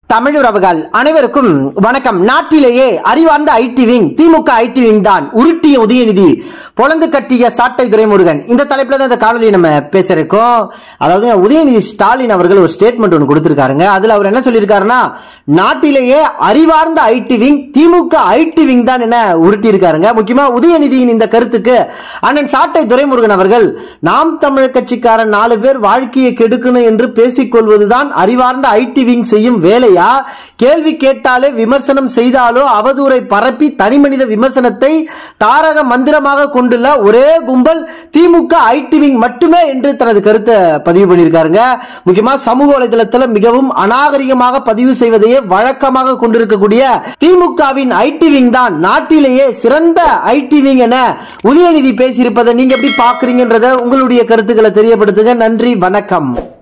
தமிழுறவுகள் அனைவருக்கும் வணக்கம் நாட்டிலேயே அறிவார்ந்த IT wing DMK IT wing தான் உருட்டிய உதயநிதி பொழந்து கட்டிய சாட்டை துரைமுருகன் இந்த தலைப்புல தான் இந்த காணொலி நம்ம பேச இருக்கோம் அதாவது உதயநிதி ஸ்டாலின் அவர்கள் ஒரு ஸ்டேட்மெண்ட் ஒன்று கொடுத்திருக்காருங்க அதுல அவர் என்ன சொல்லியிருக்காருன்னா நாட்டிலேயே அறிவார்ந்த IT wing DMK IT wing தான் என்ன உருட்டி இருக்காருங்க முக்கியமா உதயநிதியின் இந்த கருத்துக்கு அண்ணன் சாட்டை துரைமுருகன் அவர்கள் நாம் தமிழர் கட்சிக்காரன் நாலு பேர் வாழ்க்கையை கெடுக்கணும் என்று பேசிக் கொள்வதுதான் அறிவார்ந்த ஐடி விங் செய்யும் வேலையா கேள்வி கேட்டாலே விமர்சனம் செய்தாலோ அவதூறை பரப்பி தனிமனித விமர்சனத்தை தாரக மந்திரமாக கொண்டுள்ள ஒரே கும்பல் திமுக ஐடி விங் மட்டுமே என்று தனது கருத்தை பதிவு பண்ணியிருக்காருங்க முக்கியமா சமூக வலைதளத்தில் மிகவும் அநாகரிகமாக பதிவு செய்வதையே வழக்கமாக கொண்டிருக்கக்கூடிய திமுகவின் ஐடி விங் தான் நாட்டிலேயே சிறந்த ஐடி விங் என உதயநிதி பேசியிருப்பதை நீங்க எப்படி பாக்குறீங்கன்றத உங்களுடைய கருத்துக்களை தெரியப்படுத்துங்க நன்றி வணக்கம்